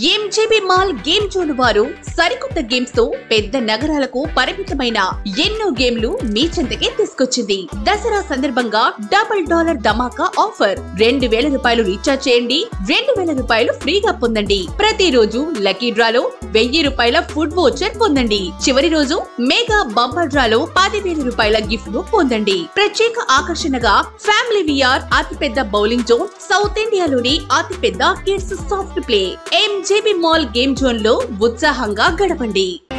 ఎంజేబీ mall game zone వారు సరికొత్త games తో పెద్ద నగరాలకు పరిమితమైన ఎన్నో గేమ్లు మీ చెంతకే తీసుకొచ్చింది దసరా సందర్భంగా డబుల్ డాలర్ ధమాకా ఆఫర్ రెండు వేల రూపాయలు రీఛార్జ్ చేయండి రెండు వేల రూపాయలు ఫ్రీగా పొందండి ప్రతిరోజు లక్కీ డ్రాలో వెయ్యి రూపాయల ఫుడ్ వోచర్ పొందండి చివరి రోజు మెగా బంపర్ డ్రాలో పదివేల రూపాయల గిఫ్ట్ ను పొందండి ప్రత్యేక ఆకర్షణగా ఫ్యామిలీ విఆర్ అతిపెద్ద బౌలింగ్ జోన్ సౌత్ ఇండియాలోని అతిపెద్ద kids soft play MJB mall game zone లో ఉత్సాహంగా గడపండి